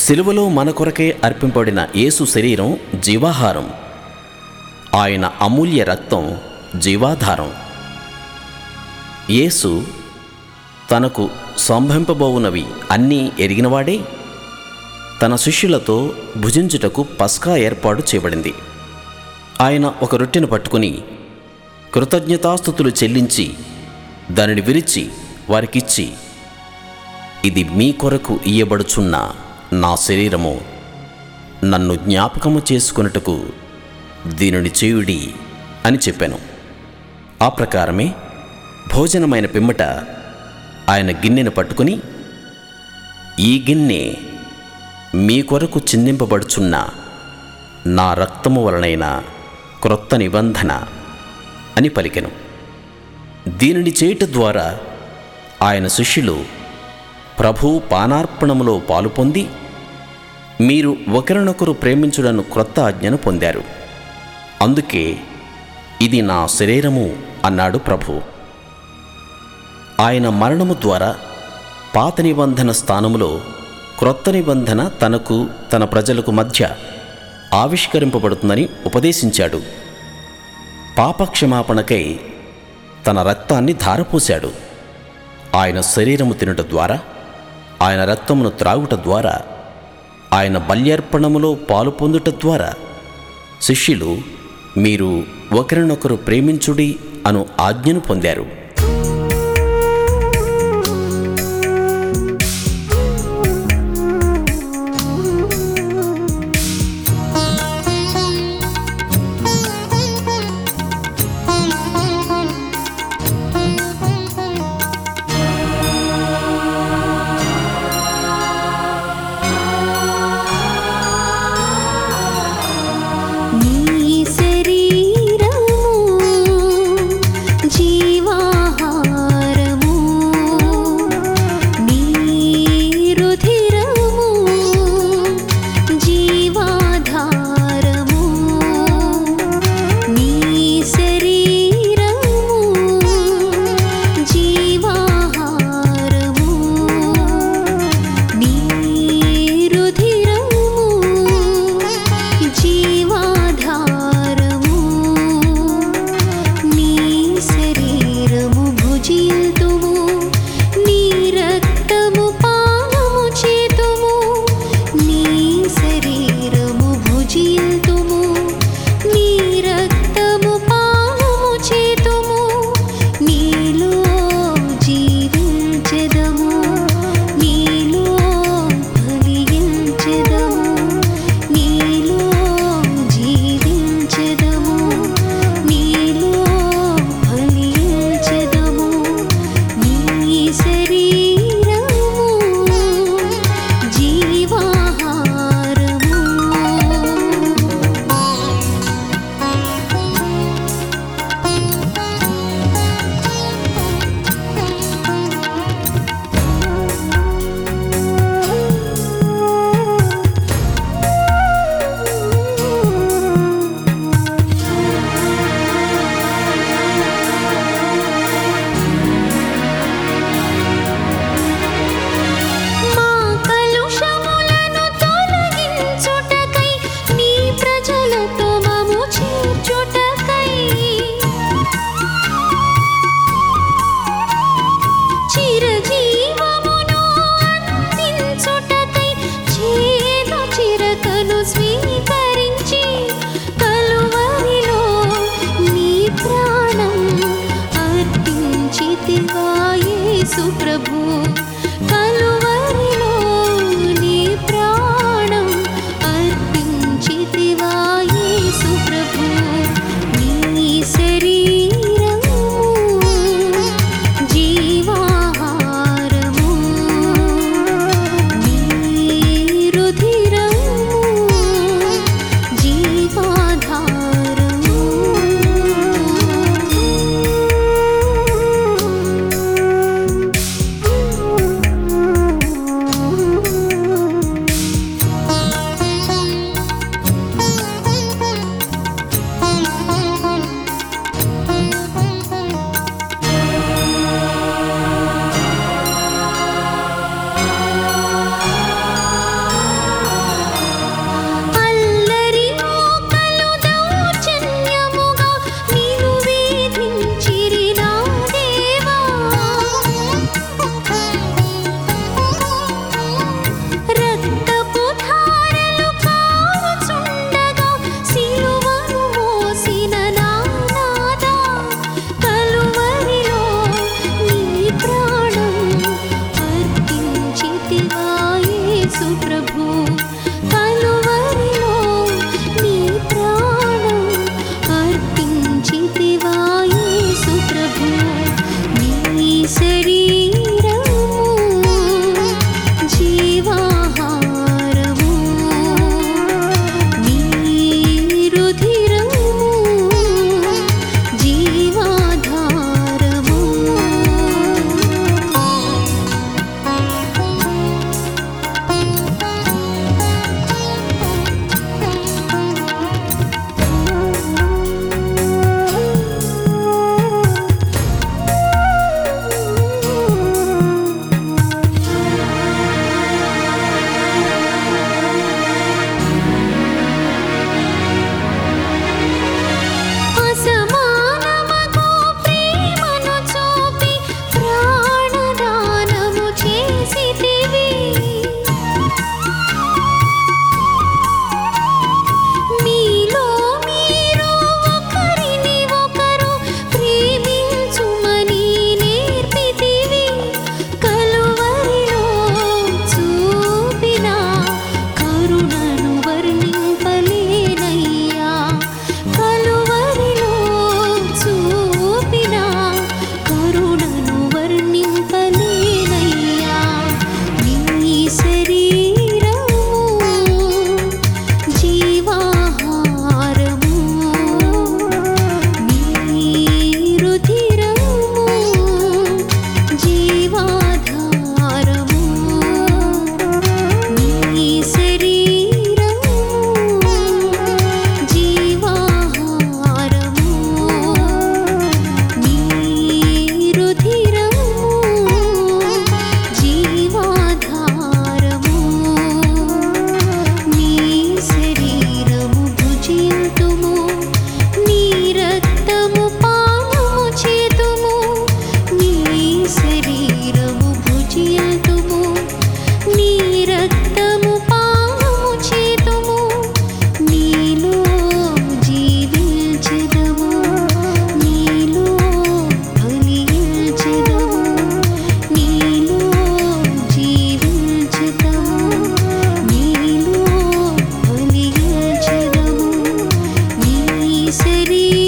సిలువలో మన కొరకే అర్పింపబడిన యేసు శరీరం జీవాహారం ఆయన అమూల్య రక్తం జీవాధారం యేసు తనకు సంభవింపబోవునవి అన్నీ ఎరిగినవాడే తన శిష్యులతో భుజించుటకు పస్కా ఏర్పాటు చేయబడింది ఆయన ఒక రొట్టెను పట్టుకుని కృతజ్ఞతాస్థుతులు చెల్లించి దానిని విరిచి వారికిచ్చి ఇది మీ కొరకు ఇయ్యబడుచున్న నా శరీరము నన్ను జ్ఞాపకము చేసుకొనుటకు దీనిని చేయుడి అని చెప్పాను ఆ ప్రకారమే భోజనమైన పిమ్మట ఆయన గిన్నెను పట్టుకుని ఈ గిన్నె మీ కొరకు చిందింపబడుచున్న నా రక్తము వలనైన క్రొత్త నిబంధన అని పలికెను దీనిని చేయుట ద్వారా ఆయన శిష్యులు ప్రభు పానార్పణములో పాలు పొంది మీరు ఒకరినొకరు ప్రేమించుడను క్రొత్త ఆజ్ఞను పొందారు అందుకే ఇది నా శరీరము అన్నాడు ప్రభు ఆయన మరణము ద్వారా పాత నిబంధన స్థానములో క్రొత్త నిబంధన తనకు తన ప్రజలకు మధ్య ఆవిష్కరింపబడుతుందని ఉపదేశించాడు పాపక్షమాపణకై తన రక్తాన్ని ధారపోశాడు ఆయన శరీరము తినుట ద్వారా ఆయన రక్తమును త్రాగుట ద్వారా ఆయన బల్యార్పణములో పాలు పొందుట ద్వారా శిష్యులు మీరు ఒకరినొకరు ప్రేమించుడి అను ఆజ్ఞను పొందారు నీ శరీరము జీవాహారము శరీరము